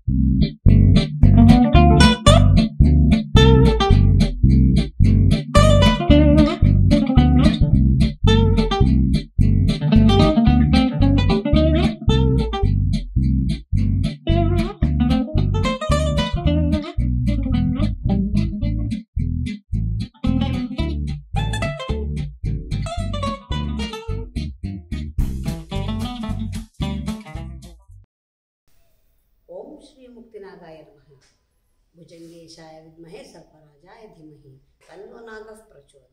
ಓಂ ಶ್ರೀ ಮುಕ್ತಿನಾಗಾಯ ನಮಃ ಭುಜಂಗೇಶಾಯ ವಿದ್ಮಹೇ ಸರ್ಪರಾಜಾಯ ಧೀಮಹಿ ತನ್ನೋ ನಾಗಃ ಪ್ರಚೋದಯಾತ್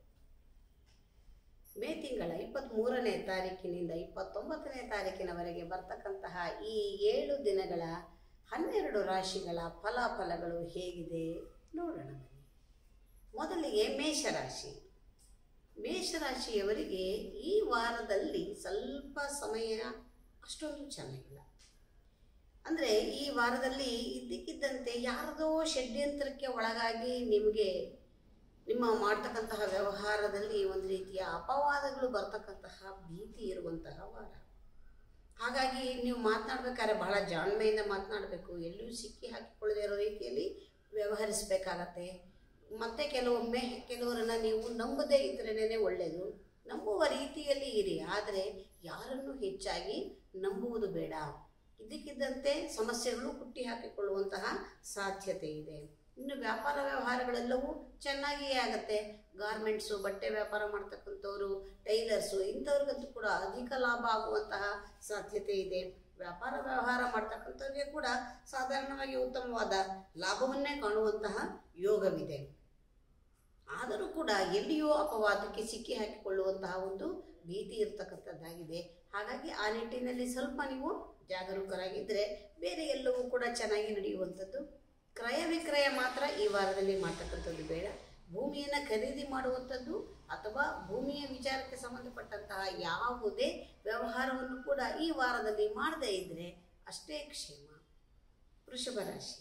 ಮೇ ತಿಂಗಳ ಇಪ್ಪತ್ತ್ಮೂರನೇ ತಾರೀಕಿನಿಂದ ಇಪ್ಪತ್ತೊಂಬತ್ತನೇ ತಾರೀಕಿನವರೆಗೆ ಬರ್ತಕ್ಕಂತಹ ಈ ಏಳು ದಿನಗಳ ಹನ್ನೆರಡು ರಾಶಿಗಳ ಫಲಾಫಲಗಳು ಹೇಗಿದೆ ನೋಡೋಣ ಬನ್ನಿ ಮೊದಲಿಗೆ ಮೇಷರಾಶಿ ಮೇಷರಾಶಿಯವರಿಗೆ ಈ ವಾರದಲ್ಲಿ ಸ್ವಲ್ಪ ಸಮಯ ಅಷ್ಟೊಂದು ಚೆನ್ನಾಗಿಲ್ಲ ಅಂದರೆ ಈ ವಾರದಲ್ಲಿ ಇದ್ದಕ್ಕಿದ್ದಂತೆ ಯಾರದೋ ಷಡ್ಯಂತ್ರಕ್ಕೆ ಒಳಗಾಗಿ ನಿಮಗೆ ನಿಮ್ಮ ಮಾಡ್ತಕ್ಕಂತಹ ವ್ಯವಹಾರದಲ್ಲಿ ಒಂದು ರೀತಿಯ ಅಪವಾದಗಳು ಬರ್ತಕ್ಕಂತಹ ಭೀತಿ ಇರುವಂತಹ ವಾರ ಹಾಗಾಗಿ ನೀವು ಮಾತನಾಡ್ಬೇಕಾದ್ರೆ ಬಹಳ ಜಾಣ್ಮೆಯಿಂದ ಮಾತನಾಡಬೇಕು ಎಲ್ಲೂ ಸಿಕ್ಕಿ ಹಾಕಿಕೊಳ್ಳದೇ ಇರೋ ರೀತಿಯಲ್ಲಿ ವ್ಯವಹರಿಸಬೇಕಾಗತ್ತೆ ಮತ್ತೆ ಕೆಲವೊಮ್ಮೆ ಕೆಲವರನ್ನ ನೀವು ನಂಬದೇ ಇದ್ರೇನೆ ಒಳ್ಳೆಯದು ನಂಬುವ ರೀತಿಯಲ್ಲಿ ಇರಿ ಆದರೆ ಯಾರನ್ನು ಹೆಚ್ಚಾಗಿ ನಂಬುವುದು ಬೇಡ ಇದ್ದಕ್ಕಿದ್ದಂತೆ ಸಮಸ್ಯೆಗಳು ಹುಟ್ಟಿ ಹಾಕಿಕೊಳ್ಳುವಂತಹ ಸಾಧ್ಯತೆ ಇದೆ ಇನ್ನು ವ್ಯಾಪಾರ ವ್ಯವಹಾರಗಳೆಲ್ಲವೂ ಚೆನ್ನಾಗಿಯೇ ಆಗತ್ತೆ ಗಾರ್ಮೆಂಟ್ಸು ಬಟ್ಟೆ ವ್ಯಾಪಾರ ಮಾಡ್ತಕ್ಕಂಥವ್ರು ಟೈಲರ್ಸು ಇಂಥವ್ರಿಗಂತೂ ಕೂಡ ಅಧಿಕ ಲಾಭ ಆಗುವಂತಹ ಸಾಧ್ಯತೆ ಇದೆ ವ್ಯಾಪಾರ ವ್ಯವಹಾರ ಮಾಡ್ತಕ್ಕಂಥವ್ರಿಗೆ ಕೂಡ ಸಾಧಾರಣವಾಗಿ ಉತ್ತಮವಾದ ಲಾಭವನ್ನೇ ಕಾಣುವಂತಹ ಯೋಗವಿದೆ ಆದರೂ ಕೂಡ ಎಲ್ಲಿಯೋ ಅಪವಾದಕ್ಕೆ ಸಿಕ್ಕಿ ಹಾಕಿಕೊಳ್ಳುವಂತಹ ಒಂದು ಭೀತಿ ಇರತಕ್ಕಂಥದ್ದಾಗಿದೆ ಹಾಗಾಗಿ ಆ ನಿಟ್ಟಿನಲ್ಲಿ ಸ್ವಲ್ಪ ನೀವು ಜಾಗರೂಕರಾಗಿದ್ದರೆ ಬೇರೆ ಎಲ್ಲವೂ ಕೂಡ ಚೆನ್ನಾಗಿ ನಡೆಯುವಂಥದ್ದು ಕ್ರಯ ವಿಕ್ರಯ ಮಾತ್ರ ಈ ವಾರದಲ್ಲಿ ಮಾಡ್ತಕ್ಕಂಥದ್ದು ಬೇಡ ಭೂಮಿಯನ್ನು ಖರೀದಿ ಮಾಡುವಂಥದ್ದು ಅಥವಾ ಭೂಮಿಯ ವಿಚಾರಕ್ಕೆ ಸಂಬಂಧಪಟ್ಟಂತಹ ಯಾವುದೇ ವ್ಯವಹಾರವನ್ನು ಕೂಡ ಈ ವಾರದಲ್ಲಿ ಮಾಡದೇ ಇದ್ದರೆ ಅಷ್ಟೇ ಕ್ಷೇಮ ವೃಷಭ ರಾಶಿ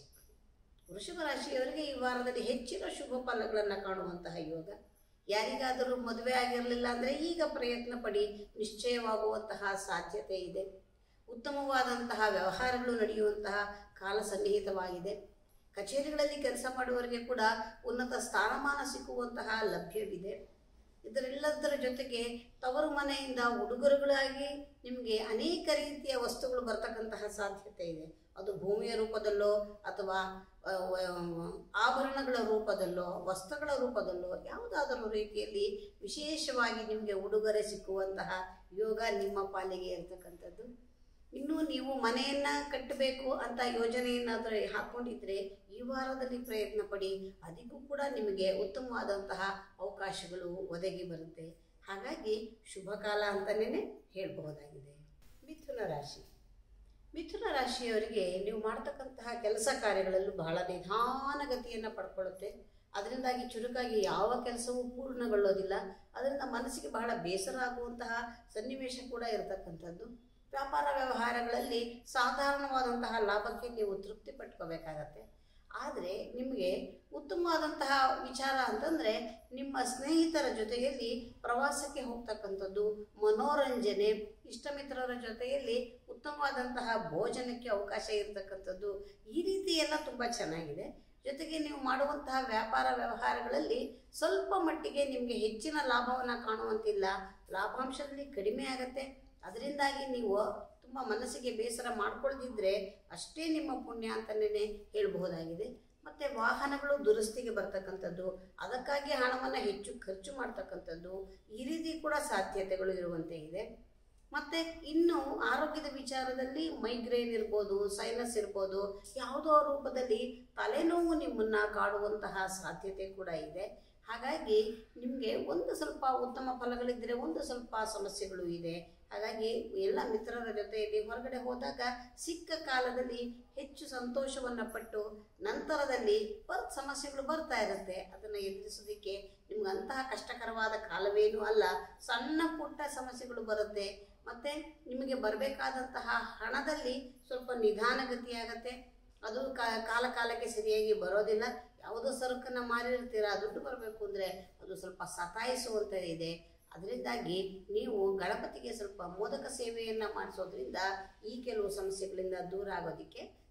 ವೃಷಭ ರಾಶಿಯವರಿಗೆ ಈ ವಾರದಲ್ಲಿ ಹೆಚ್ಚಿನ ಶುಭ ಫಲಗಳನ್ನು ಕಾಣುವಂತಹ ಯೋಗ ಯಾರಿಗಾದರೂ ಮದುವೆ ಆಗಿರಲಿಲ್ಲ ಅಂದರೆ ಈಗ ಪ್ರಯತ್ನ ಪಡಿ ನಿಶ್ಚಯವಾಗುವಂತಹ ಸಾಧ್ಯತೆ ಇದೆ ಉತ್ತಮವಾದಂತಹ ವ್ಯವಹಾರಗಳು ನಡೆಯುವಂತಹ ಕಾಲ ಸನ್ನಿಹಿತವಾಗಿದೆ ಕಚೇರಿಗಳಲ್ಲಿ ಕೆಲಸ ಮಾಡುವವರಿಗೆ ಕೂಡ ಉನ್ನತ ಸ್ಥಾನಮಾನ ಸಿಕ್ಕುವಂತಹ ಲಭ್ಯವಿದೆ ಇದರೆಲ್ಲದರ ಜೊತೆಗೆ ತವರು ಮನೆಯಿಂದ ಉಡುಗೊರೆಗಳಾಗಿ ನಿಮಗೆ ಅನೇಕ ರೀತಿಯ ವಸ್ತುಗಳು ಬರ್ತಕ್ಕಂತಹ ಸಾಧ್ಯತೆ ಇದೆ ಅದು ಭೂಮಿಯ ರೂಪದಲ್ಲೋ ಅಥವಾ ಆ, ವ- ಆಭರಣಗಳ ರೂಪದಲ್ಲೋ ವಸ್ತ್ರಗಳ ರೂಪದಲ್ಲೋ ಯಾವುದಾದರೂ ರೀತಿಯಲ್ಲಿ ವಿಶೇಷವಾಗಿ ನಿಮಗೆ ಉಡುಗೊರೆ ಸಿಕ್ಕುವಂತಹ ಯೋಗ ನಿಮ್ಮ ಪಾಲಿಗೆ ಇರತಕ್ಕಂಥದ್ದು ಇನ್ನು ನೀವು ಮನೆಯನ್ನ ಕಟ್ಟಬೇಕು ಅಂತ ಯೋಜನೆಯನ್ನಾದರೂ ಹಾಕೊಂಡಿದ್ರೆ ಈ ವಾರದಲ್ಲಿ ಪ್ರಯತ್ನ ಪಡಿ ಅದಕ್ಕೂ ಕೂಡ ನಿಮಗೆ ಉತ್ತಮವಾದಂತಹ ಅವಕಾಶಗಳು ಒದಗಿ ಬರುತ್ತೆ ಹಾಗಾಗಿ ಶುಭ ಕಾಲ ಅಂತಲೇ ಹೇಳಬಹುದಾಗಿದೆ ಮಿಥುನ ರಾಶಿ ಮಿಥುನ ರಾಶಿಯವರಿಗೆ ನೀವು ಮಾಡ್ತಕ್ಕಂತಹ ಕೆಲಸ ಕಾರ್ಯಗಳಲ್ಲೂ ಬಹಳ ನಿಧಾನಗತಿಯನ್ನು ಪಡ್ಕೊಳ್ಳುತ್ತೆ ಅದರಿಂದಾಗಿ ಚುರುಕಾಗಿ ಯಾವ ಕೆಲಸವೂ ಪೂರ್ಣಗೊಳ್ಳೋದಿಲ್ಲ ಅದರಿಂದ ಮನಸ್ಸಿಗೆ ಬಹಳ ಬೇಸರ ಆಗುವಂತಹ ಸನ್ನಿವೇಶ ಕೂಡ ಇರತಕ್ಕಂಥದ್ದು ವ್ಯಾಪಾರ ವ್ಯವಹಾರಗಳಲ್ಲಿ ಸಾಧಾರಣವಾದಂತಹ ಲಾಭಕ್ಕೆ ನೀವು ತೃಪ್ತಿ ಪಟ್ಕೋಬೇಕಾಗತ್ತೆ ಆದರೆ ನಿಮಗೆ ಉತ್ತಮವಾದಂತಹ ವಿಚಾರ ಅಂತಂದರೆ ನಿಮ್ಮ ಸ್ನೇಹಿತರ ಜೊತೆಯಲ್ಲಿ ಪ್ರವಾಸಕ್ಕೆ ಹೋಗ್ತಕ್ಕಂಥದ್ದು ಮನೋರಂಜನೆ ಇಷ್ಟಮಿತ್ರರ ಜೊತೆಯಲ್ಲಿ ಉತ್ತಮವಾದಂತಹ ಭೋಜನಕ್ಕೆ ಅವಕಾಶ ಇರತಕ್ಕಂಥದ್ದು ಈ ರೀತಿ ಎಲ್ಲ ತುಂಬ ಚೆನ್ನಾಗಿದೆ ಜೊತೆಗೆ ನೀವು ಮಾಡುವಂತಹ ವ್ಯಾಪಾರ ವ್ಯವಹಾರಗಳಲ್ಲಿ ಸ್ವಲ್ಪ ಮಟ್ಟಿಗೆ ನಿಮಗೆ ಹೆಚ್ಚಿನ ಲಾಭವನ್ನು ಕಾಣುವಂತಿಲ್ಲ ಲಾಭಾಂಶದಲ್ಲಿ ಕಡಿಮೆ ಆಗತ್ತೆ ಅದರಿಂದಾಗಿ ನೀವು ತುಂಬ ಮನಸ್ಸಿಗೆ ಬೇಸರ ಮಾಡ್ಕೊಳ್ದಿದ್ರೆ ಅಷ್ಟೇ ನಿಮ್ಮ ಪುಣ್ಯ ಅಂತಲೇ ಹೇಳಬಹುದಾಗಿದೆ ಮತ್ತು ವಾಹನಗಳು ದುರಸ್ತಿಗೆ ಬರ್ತಕ್ಕಂಥದ್ದು ಅದಕ್ಕಾಗಿ ಹಣವನ್ನು ಹೆಚ್ಚು ಖರ್ಚು ಮಾಡ್ತಕ್ಕಂಥದ್ದು ಈ ರೀತಿ ಕೂಡ ಸಾಧ್ಯತೆಗಳು ಇರುವಂತೆ ಇದೆ ಮತ್ತು ಇನ್ನು ಆರೋಗ್ಯದ ವಿಚಾರದಲ್ಲಿ ಮೈಗ್ರೇನ್ ಇರ್ಬೋದು ಸೈನಸ್ ಇರ್ಬೋದು ಯಾವುದೋ ರೂಪದಲ್ಲಿ ತಲೆನೋವು ನಿಮ್ಮನ್ನು ಕಾಡುವಂತಹ ಸಾಧ್ಯತೆ ಕೂಡ ಇದೆ ಹಾಗಾಗಿ ನಿಮಗೆ ಒಂದು ಸ್ವಲ್ಪ ಉತ್ತಮ ಫಲಗಳಿದ್ದರೆ ಒಂದು ಸ್ವಲ್ಪ ಸಮಸ್ಯೆಗಳು ಇದೆ ಹಾಗಾಗಿ ಎಲ್ಲ ಮಿತ್ರರ ಜೊತೆಯಲ್ಲಿ ಹೊರಗಡೆ ಹೋದಾಗ ಸಿಕ್ಕ ಕಾಲದಲ್ಲಿ ಹೆಚ್ಚು ಸಂತೋಷವನ್ನು ಪಟ್ಟು ನಂತರದಲ್ಲಿ ಬರ್ ಸಮಸ್ಯೆಗಳು ಬರ್ತಾ ಇರುತ್ತೆ ಅದನ್ನು ಎದುರಿಸೋದಕ್ಕೆ ನಿಮ್ಗೆ ಅಂತಹ ಕಷ್ಟಕರವಾದ ಕಾಲವೇನೂ ಅಲ್ಲ ಸಣ್ಣ ಪುಟ್ಟ ಸಮಸ್ಯೆಗಳು ಬರುತ್ತೆ ಮತ್ತು ನಿಮಗೆ ಬರಬೇಕಾದಂತಹ ಹಣದಲ್ಲಿ ಸ್ವಲ್ಪ ನಿಧಾನಗತಿಯಾಗತ್ತೆ ಅದು ಕಾ- ಕಾಲ ಕಾಲಕ್ಕೆ ಸರಿಯಾಗಿ ಬರೋದಿಲ್ಲ ಯಾವುದೋ ಸರಕನ್ನು ಮಾರಿರ್ತೀರ ದುಡ್ಡು ಬರಬೇಕು ಅಂದರೆ ಅದು ಸ್ವಲ್ಪ ಸತಾಯಿಸುವಂತ ಇದೆ ಅದರಿಂದಾಗಿ ನೀವು ಗಣಪತಿಗೆ ಸ್ವಲ್ಪ ಮೋದಕ ಸೇವೆಯನ್ನು ಮಾಡಿಸೋದ್ರಿಂದ ಈ ಕೆಲವು ಸಮಸ್ಯೆಗಳಿಂದ ದೂರ ಆಗೋದಕ್ಕೆ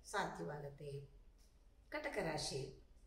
ಸಾಧ್ಯವಾಗುತ್ತೆ ಕಟಕ ರಾಶಿ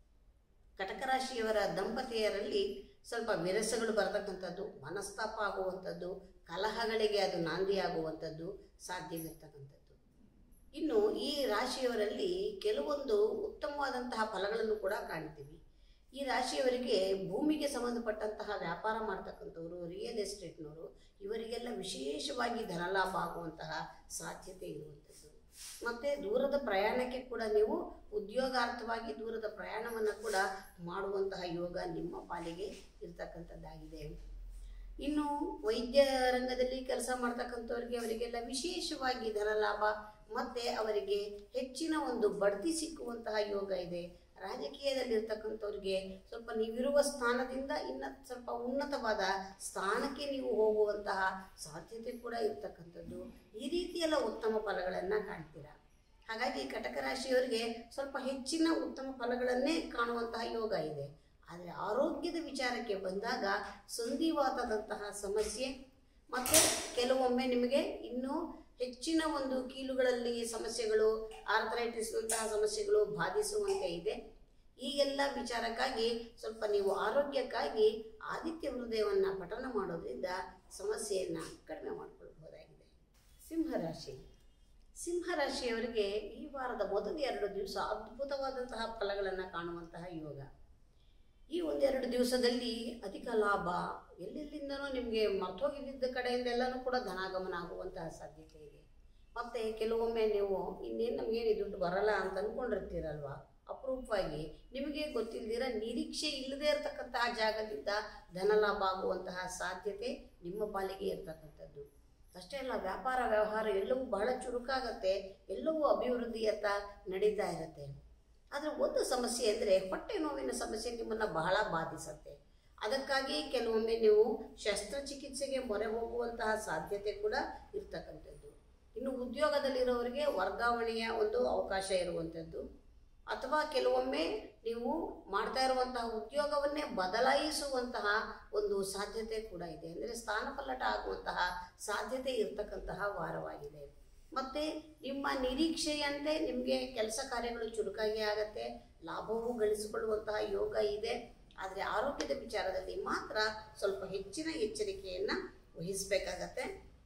ಕಟಕ ರಾಶಿಯವರ ದಂಪತಿಯರಲ್ಲಿ ಸ್ವಲ್ಪ ವಿರಸಗಳು ಬರತಕ್ಕಂಥದ್ದು ಮನಸ್ತಾಪ ಆಗುವಂಥದ್ದು ಕಲಹಗಳಿಗೆ ಅದು ನಾಂದಿಯಾಗುವಂಥದ್ದು ಸಾಧ್ಯವಿರ್ತಕ್ಕಂಥದ್ದು ಇನ್ನು ಈ ರಾಶಿಯವರಲ್ಲಿ ಕೆಲವೊಂದು ಉತ್ತಮವಾದಂತಹ ಫಲಗಳನ್ನು ಕೂಡ ಕಾಣ್ತೀವಿ ಈ ರಾಶಿಯವರಿಗೆ ಭೂಮಿಗೆ ಸಂಬಂಧಪಟ್ಟಂತಹ ವ್ಯಾಪಾರ ಮಾಡ್ತಕ್ಕಂಥವ್ರು ರಿಯಲ್ ಎಸ್ಟೇಟ್ನವರು ಇವರಿಗೆಲ್ಲ ವಿಶೇಷವಾಗಿ ಧನಲಾಭ ಆಗುವಂತಹ ಸಾಧ್ಯತೆ ಇರುವಂಥದ್ದು ಮತ್ತು ದೂರದ ಪ್ರಯಾಣಕ್ಕೆ ಕೂಡ ನೀವು ಉದ್ಯೋಗಾರ್ಥವಾಗಿ ದೂರದ ಪ್ರಯಾಣವನ್ನು ಕೂಡ ಮಾಡುವಂತಹ ಯೋಗ ನಿಮ್ಮ ಪಾಲಿಗೆ ಇರ್ತಕ್ಕಂಥದ್ದಾಗಿದೆ ಇನ್ನು ವೈದ್ಯ ರಂಗದಲ್ಲಿ ಕೆಲಸ ಮಾಡ್ತಕ್ಕಂಥವ್ರಿಗೆ ಅವರಿಗೆಲ್ಲ ವಿಶೇಷವಾಗಿ ಧನಲಾಭ ಮತ್ತೆ ಅವರಿಗೆ ಹೆಚ್ಚಿನ ಒಂದು ಬಡ್ತಿ ಸಿಕ್ಕುವಂತಹ ಯೋಗ ಇದೆ ರಾಜಕೀಯದಲ್ಲಿರ್ತಕ್ಕಂಥವ್ರಿಗೆ ಸ್ವಲ್ಪ ನೀವಿರುವ ಸ್ಥಾನದಿಂದ ಇನ್ನ ಸ್ವಲ್ಪ ಉನ್ನತವಾದ ಸ್ಥಾನಕ್ಕೆ ನೀವು ಹೋಗುವಂತಹ ಸಾಧ್ಯತೆ ಕೂಡ ಇರ್ತಕ್ಕಂಥದ್ದು ಈ ರೀತಿಯೆಲ್ಲ ಉತ್ತಮ ಫಲಗಳನ್ನು ಕಾಣ್ತೀರಾ ಹಾಗಾಗಿ ಕಟಕ ರಾಶಿಯವರಿಗೆ ಸ್ವಲ್ಪ ಹೆಚ್ಚಿನ ಉತ್ತಮ ಫಲಗಳನ್ನೇ ಕಾಣುವಂತಹ ಯೋಗ ಇದೆ ಆದರೆ ಆರೋಗ್ಯದ ವಿಚಾರಕ್ಕೆ ಬಂದಾಗ ಸಂಧಿವಾತದಂತಹ ಸಮಸ್ಯೆ ಮತ್ತು ಕೆಲವೊಮ್ಮೆ ನಿಮಗೆ ಇನ್ನೂ ಹೆಚ್ಚಿನ ಒಂದು ಕೀಲುಗಳಲ್ಲಿ ಸಮಸ್ಯೆಗಳು ಆರ್ಥರೈಟಿಸ್ನಂತಹ ಸಮಸ್ಯೆಗಳು ಬಾಧಿಸುವಂತೆ ಇದೆ ಈ ಎಲ್ಲ ವಿಚಾರಕ್ಕಾಗಿ ಸ್ವಲ್ಪ ನೀವು ಆರೋಗ್ಯಕ್ಕಾಗಿ ಆದಿತ್ಯ ಹೃದಯವನ್ನು ಪಠನ ಮಾಡೋದ್ರಿಂದ ಸಮಸ್ಯೆಯನ್ನು ಕಡಿಮೆ ಮಾಡಿಕೊಳ್ಬಹುದಾಗಿದೆ ಸಿಂಹರಾಶಿ ಸಿಂಹರಾಶಿಯವರಿಗೆ ಈ ವಾರದ ಮೊದಲ ಎರಡು ದಿವಸ ಅದ್ಭುತವಾದಂತಹ ಫಲಗಳನ್ನು ಕಾಣುವಂತಹ ಯೋಗ ಈ ಒಂದೆರಡು ದಿವಸದಲ್ಲಿ ಅಧಿಕ ಲಾಭ ಎಲ್ಲೆಲ್ಲಿಂದನೂ ನಿಮಗೆ ಮರ್ತೋಗಿದ್ದ ಕಡೆಯಿಂದೆಲ್ಲನೂ ಕೂಡ ಧನಾಗಮನ ಆಗುವಂತಹ ಸಾಧ್ಯತೆ ಇದೆ ಮತ್ತು ಕೆಲವೊಮ್ಮೆ ನೀವು ಇನ್ನೇನು ನಮಗೇನು ದುಡ್ಡು ಬರಲ್ಲ ಅಂತ ಅಂದ್ಕೊಂಡಿರ್ತೀರಲ್ವ ಅಪರೂಪವಾಗಿ ನಿಮಗೆ ಗೊತ್ತಿಲ್ಲದಿರ ನಿರೀಕ್ಷೆ ಇಲ್ಲದೆ ಇರತಕ್ಕಂತಹ ಜಾಗದಿಂದ ಧನಲಾಭ ಆಗುವಂತಹ ಸಾಧ್ಯತೆ ನಿಮ್ಮ ಪಾಲಿಗೆ ಇರ್ತಕ್ಕಂಥದ್ದು ಅಷ್ಟೇ ಅಲ್ಲ ವ್ಯಾಪಾರ ವ್ಯವಹಾರ ಎಲ್ಲವೂ ಬಹಳ ಚುರುಕಾಗತ್ತೆ ಎಲ್ಲವೂ ಅಭಿವೃದ್ಧಿಯತ್ತ ನಡೀತಾ ಇರುತ್ತೆ ಆದರೆ ಒಂದು ಸಮಸ್ಯೆ ಅಂದರೆ ಹೊಟ್ಟೆ ನೋವಿನ ಸಮಸ್ಯೆ ನಿಮ್ಮನ್ನು ಬಹಳ ಬಾಧಿಸುತ್ತೆ ಅದಕ್ಕಾಗಿ ಕೆಲವೊಮ್ಮೆ ನೀವು ಶಸ್ತ್ರಚಿಕಿತ್ಸೆಗೆ ಮೊರೆ ಹೋಗುವಂತಹ ಸಾಧ್ಯತೆ ಕೂಡ ಇರ್ತಕ್ಕಂಥದ್ದು ಇನ್ನು ಉದ್ಯೋಗದಲ್ಲಿರೋರಿಗೆ ವರ್ಗಾವಣೆಯ ಒಂದು ಅವಕಾಶ ಇರುವಂಥದ್ದು ಅಥವಾ ಕೆಲವೊಮ್ಮೆ ನೀವು ಮಾಡ್ತಾ ಇರುವಂತಹ ಉದ್ಯೋಗವನ್ನೇ ಬದಲಾಯಿಸುವಂತಹ ಒಂದು ಸಾಧ್ಯತೆ ಕೂಡ ಇದೆ ಅಂದರೆ ಸ್ಥಾನಪಲ್ಲಟ ಆಗುವಂತಹ ಸಾಧ್ಯತೆ ಇರತಕ್ಕಂತಹ ವಾರವಾಗಿದೆ ಮತ್ತು ನಿಮ್ಮ ನಿರೀಕ್ಷೆಯಂತೆ ನಿಮಗೆ ಕೆಲಸ ಕಾರ್ಯಗಳು ಚುರುಕಾಗಿ ಆಗತ್ತೆ ಲಾಭವೂ ಗಳಿಸಿಕೊಳ್ಳುವಂತಹ ಯೋಗ ಇದೆ ಆದರೆ ಆರೋಗ್ಯದ ವಿಚಾರದಲ್ಲಿ ಮಾತ್ರ ಸ್ವಲ್ಪ ಹೆಚ್ಚಿನ ಎಚ್ಚರಿಕೆಯನ್ನು ವಹಿಸಬೇಕಾಗತ್ತೆ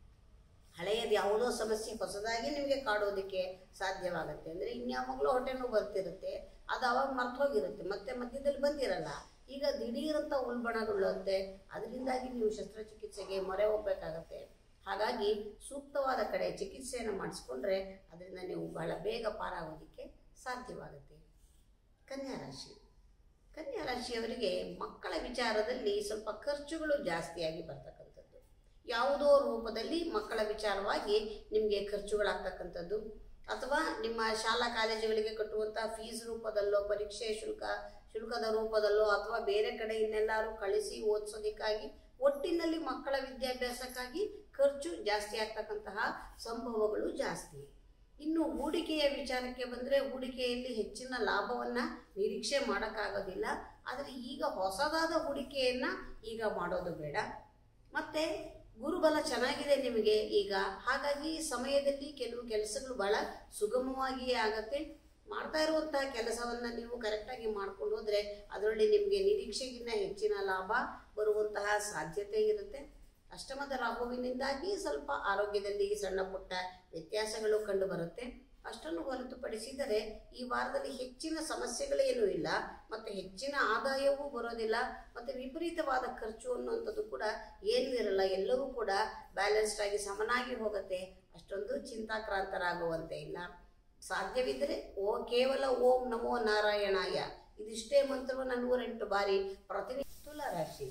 ಹಳೆಯದು ಯಾವುದೋ ಸಮಸ್ಯೆ ಹೊಸದಾಗಿ ನಿಮಗೆ ಕಾಡೋದಕ್ಕೆ ಸಾಧ್ಯವಾಗುತ್ತೆ ಅಂದರೆ ಇನ್ಯಾವಾಗಲೂ ಹೊಟ್ಟೆ ನೋವು ಬರ್ತಿರುತ್ತೆ ಅದು ಅವಾಗ ಮರ್ತು ಹೋಗಿರುತ್ತೆ ಮತ್ತೆ ಮಧ್ಯದಲ್ಲಿ ಬಂದಿರಲ್ಲ ಈಗ ದಿಢೀರಂತ ಉಲ್ಬಣಗೊಳ್ಳುತ್ತೆ ಅದರಿಂದಾಗಿ ನೀವು ಶಸ್ತ್ರಚಿಕಿತ್ಸೆಗೆ ಮೊರೆ ಹೋಗಬೇಕಾಗತ್ತೆ ಹಾಗಾಗಿ ಸೂಕ್ತವಾದ ಕಡೆ ಚಿಕಿತ್ಸೆಯನ್ನು ಮಾಡಿಸ್ಕೊಂಡ್ರೆ ಅದರಿಂದ ನೀವು ಬಹಳ ಬೇಗ ಪಾರಾಗೋದಕ್ಕೆ ಸಾಧ್ಯವಾಗುತ್ತೆ ಕನ್ಯಾ ರಾಶಿ ಕನ್ಯಾ ರಾಶಿಯವರಿಗೆ ಮಕ್ಕಳ ವಿಚಾರದಲ್ಲಿ ಸ್ವಲ್ಪ ಖರ್ಚುಗಳು ಜಾಸ್ತಿಯಾಗಿ ಬರ್ತಕ್ಕಂಥದ್ದು ಯಾವುದೋ ರೂಪದಲ್ಲಿ ಮಕ್ಕಳ ವಿಚಾರವಾಗಿ ನಿಮಗೆ ಖರ್ಚುಗಳಾಗ್ತಕ್ಕಂಥದ್ದು ಅಥವಾ ನಿಮ್ಮ ಶಾಲಾ ಕಾಲೇಜುಗಳಿಗೆ ಕಟ್ಟುವಂತಹ ಫೀಸ್ ರೂಪದಲ್ಲೋ ಪರೀಕ್ಷೆ ಶುಲ್ಕ ಶುಲ್ಕದ ರೂಪದಲ್ಲೋ ಅಥವಾ ಬೇರೆ ಕಡೆ ಇನ್ನೆಲ್ಲರೂ ಕಳಿಸಿ ಓದಿಸೋದಕ್ಕಾಗಿ ಒಟ್ಟಿನಲ್ಲಿ ಮಕ್ಕಳ ವಿದ್ಯಾಭ್ಯಾಸಕ್ಕಾಗಿ ಖರ್ಚು ಜಾಸ್ತಿ ಆಗ್ತಕ್ಕಂತಹ ಸಂಭವಗಳು ಜಾಸ್ತಿ ಇನ್ನು ಹೂಡಿಕೆಯ ವಿಚಾರಕ್ಕೆ ಬಂದರೆ ಹೂಡಿಕೆಯಲ್ಲಿ ಹೆಚ್ಚಿನ ಲಾಭವನ್ನು ನಿರೀಕ್ಷೆ ಮಾಡೋಕ್ಕಾಗೋದಿಲ್ಲ ಆದರೆ ಈಗ ಹೊಸದಾದ ಹೂಡಿಕೆಯನ್ನು ಈಗ ಮಾಡೋದು ಬೇಡ ಮತ್ತು ಗುರುಬಲ ಚೆನ್ನಾಗಿದೆ ನಿಮಗೆ ಈಗ ಹಾಗಾಗಿ ಸಮಯದಲ್ಲಿ ಕೆಲವು ಕೆಲಸಗಳು ಬಹಳ ಸುಗಮವಾಗಿಯೇ ಆಗತ್ತೆ ಮಾಡ್ತಾ ಇರುವಂತಹ ಕೆಲಸವನ್ನು ನೀವು ಕರೆಕ್ಟಾಗಿ ಮಾಡ್ಕೊಂಡು ಹೋದರೆ ಅದರಲ್ಲಿ ನಿಮಗೆ ನಿರೀಕ್ಷೆಗಿಂತ ಹೆಚ್ಚಿನ ಲಾಭ ಬರುವಂತಹ ಸಾಧ್ಯತೆ ಇರುತ್ತೆ ಅಷ್ಟಮದ ರಾಹುವಿನಿಂದಾಗಿ ಸ್ವಲ್ಪ ಆರೋಗ್ಯದಲ್ಲಿ ಸಣ್ಣ ಪುಟ್ಟ ವ್ಯತ್ಯಾಸಗಳು ಕಂಡು ಬರುತ್ತೆ ಅಷ್ಟನ್ನು ಹೊರತುಪಡಿಸಿದರೆ ಈ ವಾರದಲ್ಲಿ ಹೆಚ್ಚಿನ ಸಮಸ್ಯೆಗಳೇನೂ ಇಲ್ಲ ಮತ್ತು ಹೆಚ್ಚಿನ ಆದಾಯವೂ ಬರೋದಿಲ್ಲ ಮತ್ತು ವಿಪರೀತವಾದ ಖರ್ಚು ಅನ್ನುವಂಥದ್ದು ಕೂಡ ಏನೂ ಇರಲ್ಲ ಎಲ್ಲವೂ ಕೂಡ ಬ್ಯಾಲೆನ್ಸ್ಡ್ ಆಗಿ ಸಮನಾಗಿ ಹೋಗುತ್ತೆ ಅಷ್ಟೊಂದು ಚಿಂತಾಕ್ರಾಂತರಾಗುವಂತೆ ಇಲ್ಲ ಸಾಧ್ಯವಿದ್ದರೆ ಓ ಕೇವಲ ಓಂ ನಮೋ ನಾರಾಯಣಾಯ ಇದಿಷ್ಟೇ ಮಂತ್ರವನ್ನು ನೂರೆಂಟು ಬಾರಿ ಪ್ರತಿನಿತ್ಯ ತುಲಾರಾಶಿ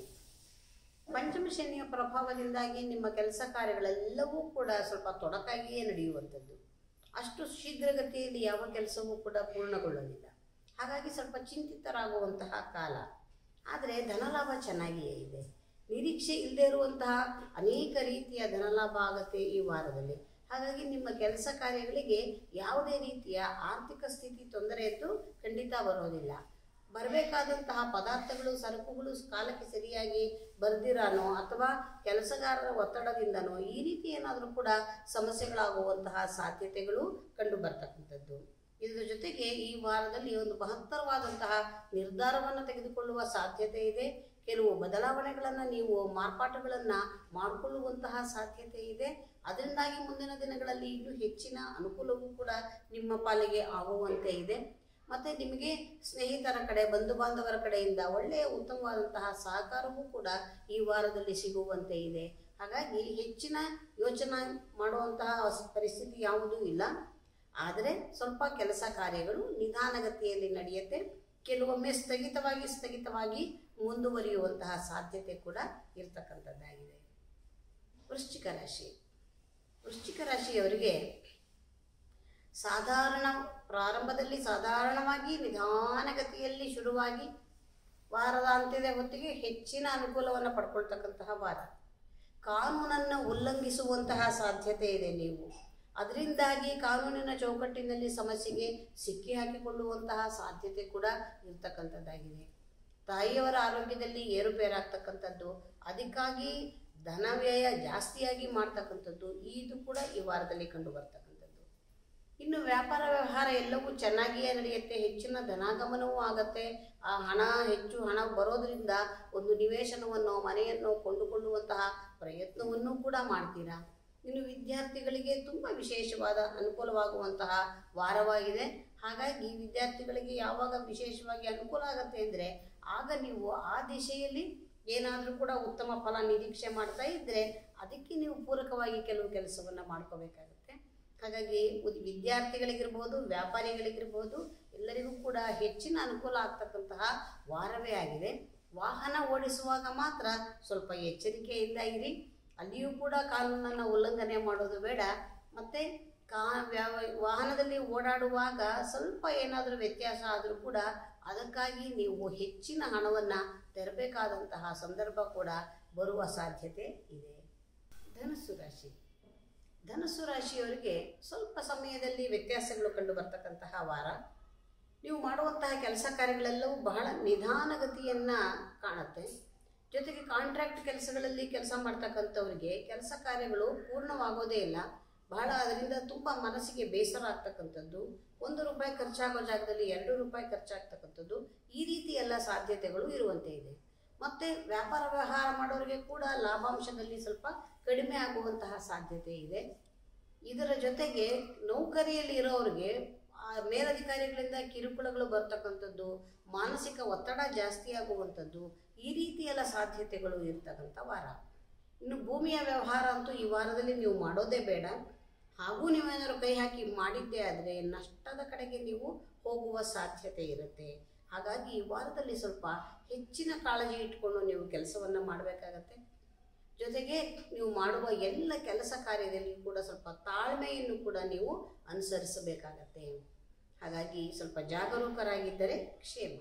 ಪಂಚಮ ಶನಿಯ ಪ್ರಭಾವದಿಂದಾಗಿ ನಿಮ್ಮ ಕೆಲಸ ಕಾರ್ಯಗಳೆಲ್ಲವೂ ಕೂಡ ಸ್ವಲ್ಪ ತೊಡಕಾಗಿಯೇ ನಡೆಯುವಂಥದ್ದು ಅಷ್ಟು ಶೀಘ್ರಗತಿಯಲ್ಲಿ ಯಾವ ಕೆಲಸವೂ ಕೂಡ ಪೂರ್ಣಗೊಳ್ಳೋದಿಲ್ಲ ಹಾಗಾಗಿ ಸ್ವಲ್ಪ ಚಿಂತಿತರಾಗುವಂತಹ ಕಾಲ ಆದರೆ ಧನಲಾಭ ಚೆನ್ನಾಗಿಯೇ ಇದೆ ನಿರೀಕ್ಷೆ ಇಲ್ಲದೆ ಇರುವಂತಹ ಅನೇಕ ರೀತಿಯ ಧನಲಾಭ ಆಗುತ್ತೆ ಈ ವಾರದಲ್ಲಿ ಹಾಗಾಗಿ ನಿಮ್ಮ ಕೆಲಸ ಕಾರ್ಯಗಳಿಗೆ ಯಾವುದೇ ರೀತಿಯ ಆರ್ಥಿಕ ಸ್ಥಿತಿ ತೊಂದರೆ ಇದ್ದು ಖಂಡಿತ ಬರೋದಿಲ್ಲ ಬರಬೇಕಾದಂತಹ ಪದಾರ್ಥಗಳು ಸರಕುಗಳು ಕಾಲಕ್ಕೆ ಸರಿಯಾಗಿ ಬರ್ದಿರಾನೋ ಅಥವಾ ಕೆಲಸಗಾರರ ಒತ್ತಡದಿಂದನೋ ಈ ರೀತಿ ಏನಾದರೂ ಕೂಡ ಸಮಸ್ಯೆಗಳಾಗುವಂತಹ ಸಾಧ್ಯತೆಗಳು ಕಂಡು ಬರ್ತಕ್ಕಂಥದ್ದು ಇದರ ಜೊತೆಗೆ ಈ ವಾರದಲ್ಲಿ ಒಂದು ಮಹತ್ತರವಾದಂತಹ ನಿರ್ಧಾರವನ್ನು ತೆಗೆದುಕೊಳ್ಳುವ ಸಾಧ್ಯತೆ ಇದೆ ಕೆಲವು ಬದಲಾವಣೆಗಳನ್ನು ನೀವು ಮಾರ್ಪಾಟುಗಳನ್ನು ಮಾಡಿಕೊಳ್ಳುವಂತಹ ಸಾಧ್ಯತೆ ಇದೆ ಅದರಿಂದಾಗಿ ಮುಂದಿನ ದಿನಗಳಲ್ಲಿ ಇನ್ನೂ ಹೆಚ್ಚಿನ ಅನುಕೂಲವೂ ಕೂಡ ನಿಮ್ಮ ಪಾಲಿಗೆ ಆಗುವಂತೆ ಇದೆ ಮತ್ತು ನಿಮಗೆ ಸ್ನೇಹಿತರ ಕಡೆ ಬಂಧು ಬಾಂಧವರ ಕಡೆಯಿಂದ ಒಳ್ಳೆಯ ಉತ್ತಮವಾದಂತಹ ಸಹಕಾರವೂ ಕೂಡ ಈ ವಾರದಲ್ಲಿ ಸಿಗುವಂತೆ ಇದೆ ಹಾಗಾಗಿ ಹೆಚ್ಚಿನ ಯೋಚನೆ ಮಾಡುವಂತಹ ಪರಿಸ್ಥಿತಿ ಯಾವುದೂ ಇಲ್ಲ ಆದರೆ ಸ್ವಲ್ಪ ಕೆಲಸ ಕಾರ್ಯಗಳು ನಿಧಾನಗತಿಯಲ್ಲಿ ನಡೆಯುತ್ತೆ ಕೆಲವೊಮ್ಮೆ ಸ್ಥಗಿತವಾಗಿ ಸ್ಥಗಿತವಾಗಿ ಮುಂದುವರಿಯುವಂತಹ ಸಾಧ್ಯತೆ ಕೂಡ ಇರ್ತಕ್ಕಂಥದ್ದಾಗಿದೆ ವೃಶ್ಚಿಕ ರಾಶಿ ವೃಶ್ಚಿಕ ರಾಶಿಯವರಿಗೆ ಸಾಧಾರಣ ಪ್ರಾರಂಭದಲ್ಲಿ ಸಾಧಾರಣವಾಗಿ ನಿಧಾನಗತಿಯಲ್ಲಿ ಶುರುವಾಗಿ ವಾರದ ಅಂತ್ಯದ ಹೊತ್ತಿಗೆ ಹೆಚ್ಚಿನ ಅನುಕೂಲವನ್ನು ಪಡ್ಕೊಳ್ತಕ್ಕಂತಹ ವಾರ ಕಾನೂನನ್ನು ಉಲ್ಲಂಘಿಸುವಂತಹ ಸಾಧ್ಯತೆ ಇದೆ ನೀವು ಅದರಿಂದಾಗಿ ಕಾನೂನಿನ ಚೌಕಟ್ಟಿನಲ್ಲಿ ಸಮಸ್ಯೆಗೆ ಸಿಕ್ಕಿ ಹಾಕಿಕೊಳ್ಳುವಂತಹ ಸಾಧ್ಯತೆ ಕೂಡ ಇರ್ತಕ್ಕಂಥದ್ದಾಗಿದೆ ತಾಯಿಯವರ ಆರೋಗ್ಯದಲ್ಲಿ ಏರುಪೇರಾಗ್ತಕ್ಕಂಥದ್ದು ಅದಕ್ಕಾಗಿ ಧನ ವ್ಯಯ ಜಾಸ್ತಿಯಾಗಿ ಮಾಡ್ತಕ್ಕಂಥದ್ದು ಇದು ಕೂಡ ಈ ವಾರದಲ್ಲಿ ಕಂಡು ಬರ್ತಕ್ಕಂಥದ್ದು ಇನ್ನು ವ್ಯಾಪಾರ ವ್ಯವಹಾರ ಎಲ್ಲವೂ ಚೆನ್ನಾಗಿಯೇ ನಡೆಯುತ್ತೆ ಹೆಚ್ಚಿನ ಧನಾಗಮನವೂ ಆಗತ್ತೆ ಆ ಹಣ ಹೆಚ್ಚು ಹಣ ಬರೋದ್ರಿಂದ ಒಂದು ನಿವೇಶನವನ್ನು ಮನೆಯನ್ನು ಕೊಂಡುಕೊಳ್ಳುವಂತಹ ಪ್ರಯತ್ನವನ್ನು ಕೂಡ ಮಾಡ್ತೀರಾ ಇನ್ನು ವಿದ್ಯಾರ್ಥಿಗಳಿಗೆ ತುಂಬ ವಿಶೇಷವಾದ ಅನುಕೂಲವಾಗುವಂತಹ ವಾರವಾಗಿದೆ ಹಾಗಾಗಿ ವಿದ್ಯಾರ್ಥಿಗಳಿಗೆ ಯಾವಾಗ ವಿಶೇಷವಾಗಿ ಅನುಕೂಲ ಆಗುತ್ತೆ ಅಂದರೆ ಆಗ ನೀವು ಆ ದಿಶೆಯಲ್ಲಿ ಏನಾದರೂ ಕೂಡ ಉತ್ತಮ ಫಲ ನಿರೀಕ್ಷೆ ಮಾಡ್ತಾ ಇದ್ದರೆ ಅದಕ್ಕೆ ನೀವು ಪೂರಕವಾಗಿ ಕೆಲವು ಕೆಲಸವನ್ನು ಮಾಡ್ಕೋಬೇಕಾಗುತ್ತೆ ಹಾಗಾಗಿ ಉದ್- ವಿದ್ಯಾರ್ಥಿಗಳಿಗಿರ್ಬೋದು ವ್ಯಾಪಾರಿಗಳಿಗಿರ್ಬೋದು ಎಲ್ಲರಿಗೂ ಕೂಡ ಹೆಚ್ಚಿನ ಅನುಕೂಲ ಆಗ್ತಕ್ಕಂತಹ ವಾರವೇ ಆಗಿದೆ ವಾಹನ ಓಡಿಸುವಾಗ ಮಾತ್ರ ಸ್ವಲ್ಪ ಎಚ್ಚರಿಕೆಯಿಂದ ಇರಿ ಅಲ್ಲಿಯೂ ಕೂಡ ಕಾನೂನನ್ನು ಉಲ್ಲಂಘನೆ ಮಾಡೋದು ಬೇಡ ಮತ್ತು ಕಾ ವ್ಯಾವ ವಾಹನದಲ್ಲಿ ಓಡಾಡುವಾಗ ಸ್ವಲ್ಪ ಏನಾದರೂ ವ್ಯತ್ಯಾಸ ಆದರೂ ಕೂಡ ಅದಕ್ಕಾಗಿ ನೀವು ಹೆಚ್ಚಿನ ಹಣವನ್ನು ತೆರಬೇಕಾದಂತಹ ಸಂದರ್ಭ ಕೂಡ ಬರುವ ಸಾಧ್ಯತೆ ಇದೆ ಧನಸ್ಸು ರಾಶಿ ಧನಸ್ಸು ರಾಶಿಯವರಿಗೆ ಸ್ವಲ್ಪ ಸಮಯದಲ್ಲಿ ವ್ಯತ್ಯಾಸಗಳು ಕಂಡು ಬರ್ತಕ್ಕಂತಹ ವಾರ ನೀವು ಮಾಡುವಂತಹ ಕೆಲಸ ಕಾರ್ಯಗಳೆಲ್ಲವೂ ಬಹಳ ನಿಧಾನಗತಿಯನ್ನು ಕಾಣುತ್ತೆ ಜೊತೆಗೆ ಕಾಂಟ್ರಾಕ್ಟ್ ಕೆಲಸಗಳಲ್ಲಿ ಕೆಲಸ ಮಾಡ್ತಕ್ಕಂಥವ್ರಿಗೆ ಕೆಲಸ ಕಾರ್ಯಗಳು ಪೂರ್ಣವಾಗೋದೇ ಇಲ್ಲ ಬಹಳ ಅದರಿಂದ ತುಂಬ ಮನಸ್ಸಿಗೆ ಬೇಸರ ಆಗ್ತಕ್ಕಂಥದ್ದು ಒಂದು ರೂಪಾಯಿ ಖರ್ಚಾಗೋ ಜಾಗದಲ್ಲಿ ಎರಡು ರೂಪಾಯಿ ಖರ್ಚಾಗ್ತಕ್ಕಂಥದ್ದು ಈ ರೀತಿ ಎಲ್ಲ ಸಾಧ್ಯತೆಗಳು ಇರುವಂತೆ ಇದೆ ಮತ್ತು ವ್ಯಾಪಾರ ವ್ಯವಹಾರ ಮಾಡೋರಿಗೆ ಕೂಡ ಲಾಭಾಂಶದಲ್ಲಿ ಸ್ವಲ್ಪ ಕಡಿಮೆ ಆಗುವಂತಹ ಸಾಧ್ಯತೆ ಇದೆ ಇದರ ಜೊತೆಗೆ ನೌಕರಿಯಲ್ಲಿ ಇರೋರಿಗೆ ಆ ಮೇಲಧಿಕಾರಿಗಳಿಂದ ಕಿರುಕುಳಗಳು ಬರ್ತಕ್ಕಂಥದ್ದು ಮಾನಸಿಕ ಒತ್ತಡ ಜಾಸ್ತಿ ಆಗುವಂಥದ್ದು ಈ ರೀತಿ ಎಲ್ಲ ಸಾಧ್ಯತೆಗಳು ಇರ್ತಕ್ಕಂಥ ವಾರ ಇನ್ನು ಭೂಮಿಯ ವ್ಯವಹಾರ ಅಂತೂ ಈ ವಾರದಲ್ಲಿ ನೀವು ಮಾಡೋದೇ ಬೇಡ ಹಾಗೂ ನೀವೇನಾದ್ರು ಕೈ ಹಾಕಿ ಮಾಡಿದ್ದೇ ಆದರೆ ನಷ್ಟದ ಕಡೆಗೆ ನೀವು ಹೋಗುವ ಸಾಧ್ಯತೆ ಇರುತ್ತೆ ಹಾಗಾಗಿ ಈ ವಾರದಲ್ಲಿ ಸ್ವಲ್ಪ ಹೆಚ್ಚಿನ ಕಾಳಜಿ ಇಟ್ಕೊಂಡು ನೀವು ಕೆಲಸವನ್ನು ಮಾಡಬೇಕಾಗತ್ತೆ ಜೊತೆಗೆ ನೀವು ಮಾಡುವ ಎಲ್ಲ ಕೆಲಸ ಕಾರ್ಯದಲ್ಲಿ ಕೂಡ ಸ್ವಲ್ಪ ತಾಳ್ಮೆಯನ್ನು ಕೂಡ ನೀವು ಅನುಸರಿಸಬೇಕಾಗತ್ತೆ ಹಾಗಾಗಿ ಸ್ವಲ್ಪ ಜಾಗರೂಕರಾಗಿದ್ದರೆ ಕ್ಷೇಮ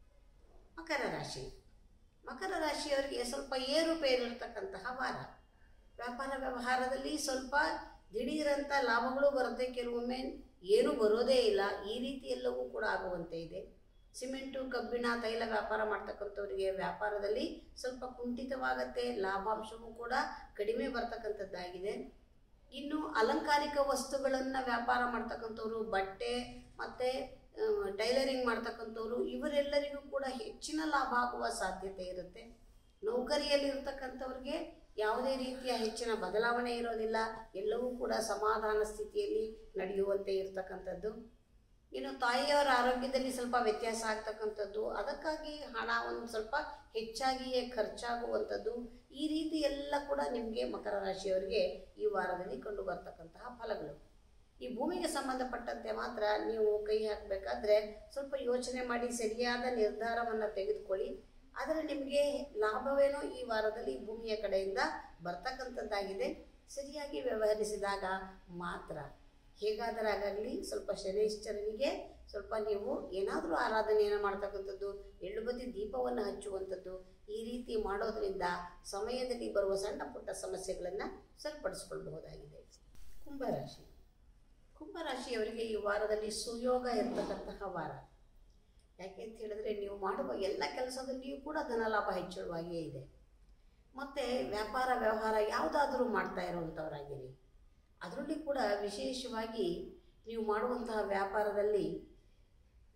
ಮಕರ ರಾಶಿ ಮಕರ ರಾಶಿಯವರಿಗೆ ಸ್ವಲ್ಪ ಏರುಪೇರಿರ್ತಕ್ಕಂತಹ ವಾರ ವ್ಯಾಪಾರ ವ್ಯವಹಾರದಲ್ಲಿ ಸ್ವಲ್ಪ ದಿಢೀರಂತ ಲಾಭಗಳು ಬರುತ್ತೆ ಕೆಲವೊಮ್ಮೆ ಏನೂ ಬರೋದೇ ಇಲ್ಲ ಈ ರೀತಿ ಎಲ್ಲವೂ ಕೂಡ ಆಗುವಂತೆ ಇದೆ ಸಿಮೆಂಟು ಕಬ್ಬಿಣ ತೈಲ ವ್ಯಾಪಾರ ಮಾಡ್ತಕ್ಕಂಥವ್ರಿಗೆ ವ್ಯಾಪಾರದಲ್ಲಿ ಸ್ವಲ್ಪ ಕುಂಠಿತವಾಗತ್ತೆ ಲಾಭಾಂಶವೂ ಕೂಡ ಕಡಿಮೆ ಬರ್ತಕ್ಕಂಥದ್ದಾಗಿದೆ ಇನ್ನು ಅಲಂಕಾರಿಕ ವಸ್ತುಗಳನ್ನು ವ್ಯಾಪಾರ ಮಾಡ್ತಕ್ಕಂಥವ್ರು ಬಟ್ಟೆ ಮತ್ತು ಟೈಲರಿಂಗ್ ಮಾಡ್ತಕ್ಕಂಥವ್ರು ಇವರೆಲ್ಲರಿಗೂ ಕೂಡ ಹೆಚ್ಚಿನ ಲಾಭ ಆಗುವ ಸಾಧ್ಯತೆ ಇರುತ್ತೆ ನೌಕರಿಯಲ್ಲಿ ಇರ್ತಕ್ಕಂಥವ್ರಿಗೆ ಯಾವುದೇ ರೀತಿಯ ಹೆಚ್ಚಿನ ಬದಲಾವಣೆ ಇರೋದಿಲ್ಲ ಎಲ್ಲವೂ ಕೂಡ ಸಮಾಧಾನ ಸ್ಥಿತಿಯಲ್ಲಿ ನಡೆಯುವಂತೆ ಇರ್ತಕ್ಕಂಥದ್ದು ಇನ್ನು ತಾಯಿಯವರ ಆರೋಗ್ಯದಲ್ಲಿ ಸ್ವಲ್ಪ ವ್ಯತ್ಯಾಸ ಆಗ್ತಕ್ಕಂಥದ್ದು ಅದಕ್ಕಾಗಿ ಹಣ ಒಂದು ಸ್ವಲ್ಪ ಹೆಚ್ಚಾಗಿಯೇ ಖರ್ಚಾಗುವಂಥದ್ದು ಈ ರೀತಿ ಎಲ್ಲ ಕೂಡ ನಿಮಗೆ ಮಕರ ರಾಶಿಯವರಿಗೆ ಈ ವಾರದಲ್ಲಿ ಕಂಡು ಬರ್ತಕ್ಕಂತಹ ಫಲಗಳು ಈ ಭೂಮಿಗೆ ಸಂಬಂಧಪಟ್ಟಂತೆ ಮಾತ್ರ ನೀವು ಕೈ ಹಾಕಬೇಕಾದ್ರೆ ಸ್ವಲ್ಪ ಯೋಚನೆ ಮಾಡಿ ಸರಿಯಾದ ನಿರ್ಧಾರವನ್ನು ತೆಗೆದುಕೊಳ್ಳಿ ಆದರೆ ನಿಮಗೆ ಲಾಭವೇನೋ ಈ ವಾರದಲ್ಲಿ ಭೂಮಿಯ ಕಡೆಯಿಂದ ಬರ್ತಕ್ಕಂಥದ್ದಾಗಿದೆ ಸರಿಯಾಗಿ ವ್ಯವಹರಿಸಿದಾಗ ಮಾತ್ರ ಹೇಗಾದರಾಗಲಿ ಸ್ವಲ್ಪ ಶನೈಶ್ಚರನಿಗೆ ಸ್ವಲ್ಪ ನೀವು ಏನಾದರೂ ಆರಾಧನೆಯನ್ನು ಮಾಡ್ತಕ್ಕಂಥದ್ದು ಎಳ್ಳು ಬದಿ ದೀಪವನ್ನು ಹಚ್ಚುವಂಥದ್ದು ಈ ರೀತಿ ಮಾಡೋದರಿಂದ ಸಮಯದಲ್ಲಿ ಬರುವ ಸಣ್ಣ ಪುಟ್ಟ ಸಮಸ್ಯೆಗಳನ್ನು ಸರಿಪಡಿಸ್ಕೊಳ್ಬಹುದಾಗಿದೆ ಕುಂಭರಾಶಿ ಕುಂಭರಾಶಿಯವರಿಗೆ ಈ ವಾರದಲ್ಲಿ ಸುಯೋಗ ಇರತಕ್ಕಂತಹ ವಾರ ಯಾಕೆ ಅಂತ ಹೇಳಿದ್ರೆ ನೀವು ಮಾಡುವ ಎಲ್ಲ ಕೆಲಸದಲ್ಲಿಯೂ ಕೂಡ ಧನಲಾಭ ಹೆಚ್ಚಳವಾಗಿಯೇ ಇದೆ ಮತ್ತು ವ್ಯಾಪಾರ ವ್ಯವಹಾರ ಯಾವುದಾದ್ರೂ ಮಾಡ್ತಾ ಇರುವಂಥವರಾಗಿರಿ ಅದರಲ್ಲಿ ಕೂಡ ವಿಶೇಷವಾಗಿ ನೀವು ಮಾಡುವಂತಹ ವ್ಯಾಪಾರದಲ್ಲಿ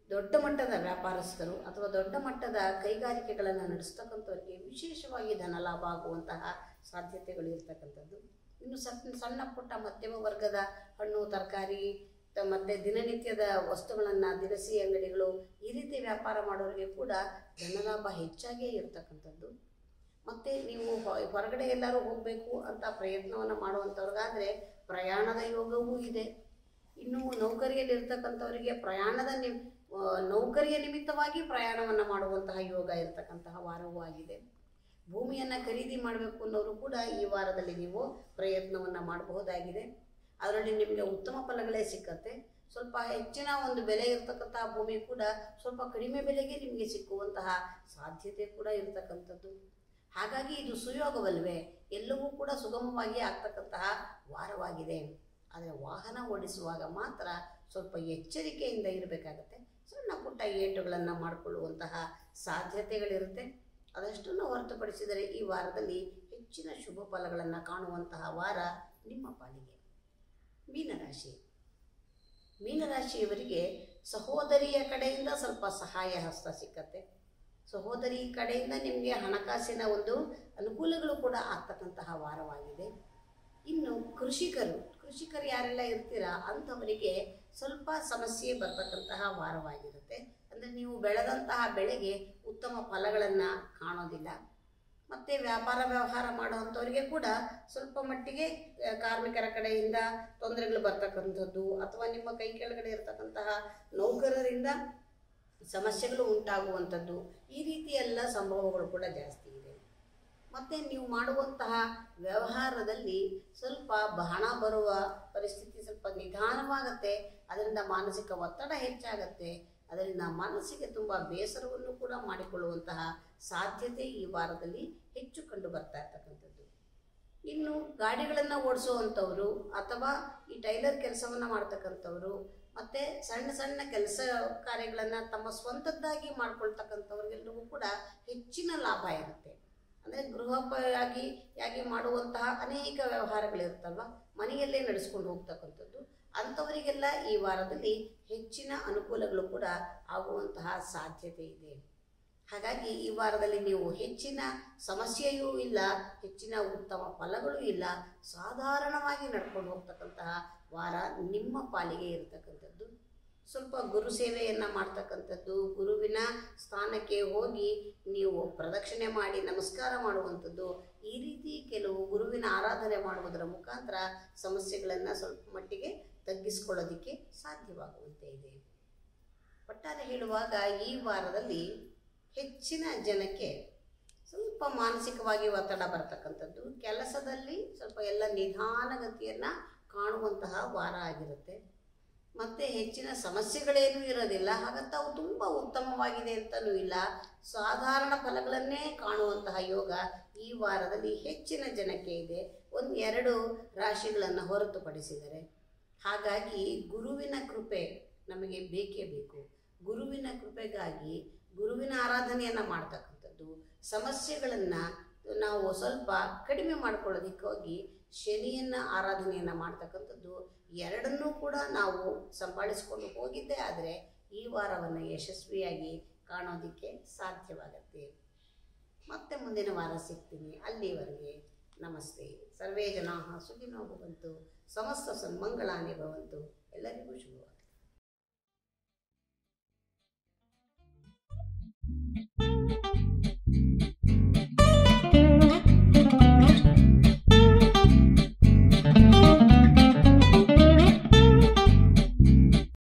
ದೊಡ್ಡ ಮಟ್ಟದ ವ್ಯಾಪಾರಸ್ಥರು ಅಥವಾ ದೊಡ್ಡ ಮಟ್ಟದ ಕೈಗಾರಿಕೆಗಳನ್ನು ನಡೆಸ್ತಕ್ಕಂಥವ್ರಿಗೆ ವಿಶೇಷವಾಗಿ ಧನ ಲಾಭ ಆಗುವಂತಹ ಸಾಧ್ಯತೆಗಳು ಇರ್ತಕ್ಕಂಥದ್ದು ಇನ್ನು ಸಣ್ಣ ಸಣ್ಣ ಪುಟ್ಟ ಮಧ್ಯಮ ವರ್ಗದ ಹಣ್ಣು ತರಕಾರಿ ತ- ಮತ್ತೆ ದಿನನಿತ್ಯದ ವಸ್ತುಗಳನ್ನು ದಿನಸಿ ಅಂಗಡಿಗಳು ಈ ರೀತಿ ವ್ಯಾಪಾರ ಮಾಡೋರಿಗೆ ಕೂಡ ಧನಲಾಭ ಹೆಚ್ಚಾಗೇ ಇರ್ತಕ್ಕಂಥದ್ದು ಮತ್ತು ನೀವು ಹೊ- ಹೊರಗಡೆ ಎಲ್ಲರೂ ಹೋಗಬೇಕು ಅಂತ ಪ್ರಯತ್ನವನ್ನು ಮಾಡುವಂಥವ್ರಿಗಾದರೆ ಪ್ರಯಾಣದ ಯೋಗವೂ ಇದೆ ಇನ್ನು ನೌಕರಿಯಲ್ಲಿ ಇರ್ತಕ್ಕಂಥವರಿಗೆ ಪ್ರಯಾಣದ ನಿ ಆ, ನೌಕರಿಯ ನಿಮಿತ್ತವಾಗಿ ಪ್ರಯಾಣವನ್ನು ಮಾಡುವಂತಹ ಯೋಗ ಇರತಕ್ಕಂತಹ ವಾರವೂ ಆಗಿದೆ ಭೂಮಿಯನ್ನು ಖರೀದಿ ಮಾಡಬೇಕು ಅನ್ನೋರು ಕೂಡ ಈ ವಾರದಲ್ಲಿ ನೀವು ಪ್ರಯತ್ನವನ್ನು ಮಾಡಬಹುದಾಗಿದೆ ಅದರಲ್ಲಿ ನಿಮಗೆ ಉತ್ತಮ ಫಲಗಳೇ ಸಿಕ್ಕತ್ತೆ ಸ್ವಲ್ಪ ಹೆಚ್ಚಿನ ಒಂದು ಬೆಲೆ ಇರತಕ್ಕಂತಹ ಭೂಮಿ ಕೂಡ ಸ್ವಲ್ಪ ಕಡಿಮೆ ಬೆಲೆಗೆ ನಿಮಗೆ ಸಿಕ್ಕುವಂತಹ ಸಾಧ್ಯತೆ ಕೂಡ ಇರತಕ್ಕಂಥದ್ದು ಹಾಗಾಗಿ ಇದು ಸುಯೋಗವಲ್ವೇ ಎಲ್ಲವೂ ಕೂಡ ಸುಗಮವಾಗಿ ಆಗ್ತಕ್ಕಂತಹ ವಾರವಾಗಿದೆ ಆದರೆ ವಾಹನ ಓಡಿಸುವಾಗ ಮಾತ್ರ ಸ್ವಲ್ಪ ಎಚ್ಚರಿಕೆಯಿಂದ ಇರಬೇಕಾಗತ್ತೆ ಸಣ್ಣ ಪುಟ್ಟ ಏಟುಗಳನ್ನು ಮಾಡಿಕೊಳ್ಳುವಂತಹ ಸಾಧ್ಯತೆಗಳಿರುತ್ತೆ ಅದಷ್ಟನ್ನು ಹೊರತುಪಡಿಸಿದರೆ ಈ ವಾರದಲ್ಲಿ ಹೆಚ್ಚಿನ ಶುಭ ಫಲಗಳನ್ನು ಕಾಣುವಂತಹ ವಾರ ನಿಮ್ಮ ಪಾಲಿಗೆ ಮೀನರಾಶಿ ಮೀನರಾಶಿಯವರಿಗೆ ಸಹೋದರಿಯ ಕಡೆಯಿಂದ ಸ್ವಲ್ಪ ಸಹಾಯ ಹಸ್ತ ಸಿಕ್ಕತ್ತೆ ಸಹೋದರಿ ಕಡೆಯಿಂದ ನಿಮಗೆ ಹಣಕಾಸಿನ ಒಂದು ಅನುಕೂಲಗಳು ಕೂಡ ಆಗ್ತಕ್ಕಂತಹ ವಾರವಾಗಿದೆ ಇನ್ನು ಕೃಷಿಕರು ಕೃಷಿಕರು ಯಾರೆಲ್ಲ ಇರ್ತೀರಾ ಅಂಥವರಿಗೆ ಸ್ವಲ್ಪ ಸಮಸ್ಯೆ ಬರ್ತಕ್ಕಂತಹ ವಾರವಾಗಿರುತ್ತೆ ಅಂದರೆ ನೀವು ಬೆಳೆದಂತಹ ಬೆಳೆಗೆ ಉತ್ತಮ ಫಲಗಳನ್ನು ಕಾಣೋದಿಲ್ಲ ಮತ್ತು ವ್ಯಾಪಾರ ವ್ಯವಹಾರ ಮಾಡುವಂಥವರಿಗೆ ಕೂಡ ಸ್ವಲ್ಪ ಮಟ್ಟಿಗೆ ಆ, ಕಾರ್ಮಿಕರ ಕಡೆಯಿಂದ ತೊಂದರೆಗಳು ಬರ್ತಕ್ಕಂಥದ್ದು ಅಥವಾ ನಿಮ್ಮ ಕೈ ಕೆಳಗಡೆ ಇರತಕ್ಕಂತಹ ನೌಕರರಿಂದ ಸಮಸ್ಯೆಗಳು ಉಂಟಾಗುವಂಥದ್ದು ಈ ರೀತಿ ಎಲ್ಲ ಸಂಭವಗಳು ಕೂಡ ಜಾಸ್ತಿ ಇದೆ ಮತ್ತು ನೀವು ಮಾಡುವಂತಹ ವ್ಯವಹಾರದಲ್ಲಿ ಸ್ವಲ್ಪ ಹಣ ಬರುವ ಪರಿಸ್ಥಿತಿ ಸ್ವಲ್ಪ ನಿಧಾನವಾಗತ್ತೆ ಅದರಿಂದ ಮಾನಸಿಕ ಒತ್ತಡ ಹೆಚ್ಚಾಗತ್ತೆ ಅದರಿಂದ ಮನಸ್ಸಿಗೆ ತುಂಬ ಬೇಸರವನ್ನು ಕೂಡ ಮಾಡಿಕೊಳ್ಳುವಂತಹ ಸಾಧ್ಯತೆ ಈ ವಾರದಲ್ಲಿ ಹೆಚ್ಚು ಕಂಡು ಬರ್ತಾ ಇರ್ತಕ್ಕಂಥದ್ದು ಇನ್ನು ಗಾಡಿಗಳನ್ನು ಓಡಿಸುವಂಥವ್ರು ಅಥವಾ ಈ ಟೈಲರ್ ಕೆಲಸವನ್ನು ಮಾಡ್ತಕ್ಕಂಥವ್ರು ಮತ್ತು ಸಣ್ಣ ಸಣ್ಣ ಕೆಲಸ ಕಾರ್ಯಗಳನ್ನು ತಮ್ಮ ಸ್ವಂತದ್ದಾಗಿ ಮಾಡ್ಕೊಳ್ತಕ್ಕಂಥವ್ರಿಗೆಲ್ಲರಿಗೂ ಕೂಡ ಹೆಚ್ಚಿನ ಲಾಭ ಇರುತ್ತೆ ಅಂದರೆ ಗೃಹೋಪಯೋಗಿ ಯಾಗಿ ಮಾಡುವಂತಹ ಅನೇಕ ವ್ಯವಹಾರಗಳಿರುತ್ತಲ್ವ ಮನೆಯಲ್ಲೇ ನಡೆಸ್ಕೊಂಡು ಹೋಗ್ತಕ್ಕಂಥದ್ದು ಅಂಥವರಿಗೆಲ್ಲ ಈ ವಾರದಲ್ಲಿ ಹೆಚ್ಚಿನ ಅನುಕೂಲಗಳು ಕೂಡ ಆಗುವಂತಹ ಸಾಧ್ಯತೆ ಇದೆ ಹಾಗಾಗಿ ಈ ವಾರದಲ್ಲಿ ನೀವು ಹೆಚ್ಚಿನ ಸಮಸ್ಯೆಯೂ ಇಲ್ಲ ಹೆಚ್ಚಿನ ಉತ್ತಮ ಫಲಗಳೂ ಇಲ್ಲ ಸಾಧಾರಣವಾಗಿ ನಡ್ಕೊಂಡು ಹೋಗ್ತಕ್ಕಂತಹ ವಾರ ನಿಮ್ಮ ಪಾಲಿಗೆ ಇರತಕ್ಕಂಥದ್ದು ಸ್ವಲ್ಪ ಗುರು ಸೇವೆಯನ್ನು ಮಾಡ್ತಕ್ಕಂಥದ್ದು ಗುರುವಿನ ಸ್ಥಾನಕ್ಕೆ ಹೋಗಿ ನೀವು ಪ್ರದಕ್ಷಿಣೆ ಮಾಡಿ ನಮಸ್ಕಾರ ಮಾಡುವಂಥದ್ದು ಈ ರೀತಿ ಕೆಲವು ಗುರುವಿನ ಆರಾಧನೆ ಮಾಡುವುದರ ಮುಖಾಂತರ ಸಮಸ್ಯೆಗಳನ್ನು ಸ್ವಲ್ಪ ಮಟ್ಟಿಗೆ ತಗ್ಗಿಸ್ಕೊಳ್ಳೋದಕ್ಕೆ ಸಾಧ್ಯವಾಗುವಂತೆ ಇದೆ ಒಟ್ಟಾರೆ ಹೇಳುವಾಗ ಈ ವಾರದಲ್ಲಿ ಹೆಚ್ಚಿನ ಜನಕ್ಕೆ ಸ್ವಲ್ಪ ಮಾನಸಿಕವಾಗಿ ಒತ್ತಡ ಬರ್ತಕ್ಕಂಥದ್ದು ಕೆಲಸದಲ್ಲಿ ಸ್ವಲ್ಪ ಎಲ್ಲ ನಿಧಾನಗತಿಯನ್ನು ಕಾಣುವಂತಹ ವಾರ ಆಗಿರುತ್ತೆ ಮತ್ತು ಹೆಚ್ಚಿನ ಸಮಸ್ಯೆಗಳೇನೂ ಇರೋದಿಲ್ಲ ಹಾಗಂತ ಅವು ತುಂಬ ಉತ್ತಮವಾಗಿದೆ ಅಂತಲೂ ಇಲ್ಲ ಸಾಧಾರಣ ಫಲಗಳನ್ನೇ ಕಾಣುವಂತಹ ಯೋಗ ಈ ವಾರದಲ್ಲಿ ಹೆಚ್ಚಿನ ಜನಕ್ಕೆ ಇದೆ ಒಂದು ಎರಡು ರಾಶಿಗಳನ್ನು ಹೊರತುಪಡಿಸಿದರೆ ಹಾಗಾಗಿ ಗುರುವಿನ ಕೃಪೆ ನಮಗೆ ಬೇಕೇ ಬೇಕು ಗುರುವಿನ ಕೃಪೆಗಾಗಿ ಗುರುವಿನ ಆರಾಧನೆಯನ್ನು ಮಾಡ್ತಕ್ಕಂಥದ್ದು ಸಮಸ್ಯೆಗಳನ್ನು ನಾವು ಸ್ವಲ್ಪ ಕಡಿಮೆ ಮಾಡ್ಕೊಳ್ಳೋದಕ್ಕೆ ಹೋಗಿ ಶನಿಯನ್ನು ಆರಾಧನೆಯನ್ನು ಮಾಡ್ತಕ್ಕಂಥದ್ದು ಎರಡನ್ನೂ ಕೂಡ ನಾವು ಸಂಪಾದಿಸ್ಕೊಂಡು ಹೋಗಿದ್ದೇ ಆದರೆ ಈ ವಾರವನ್ನು ಯಶಸ್ವಿಯಾಗಿ ಕಾಣೋದಕ್ಕೆ ಸಾಧ್ಯವಾಗತ್ತೆ ಮತ್ತೆ ಮುಂದಿನ ವಾರ ಸಿಗ್ತೀನಿ ಅಲ್ಲಿವರೆಗೆ ನಮಸ್ತೆ ಸರ್ವೇ ಜನಾ ಸುಖಿನೋ ಭವಂತು ಸಮಸ್ತ ಸನ್ಮಂಗಳಾನಿ ಭವಂತು ಎಲ್ಲರಿಗೂ ಶುಭವಾಗಲಿ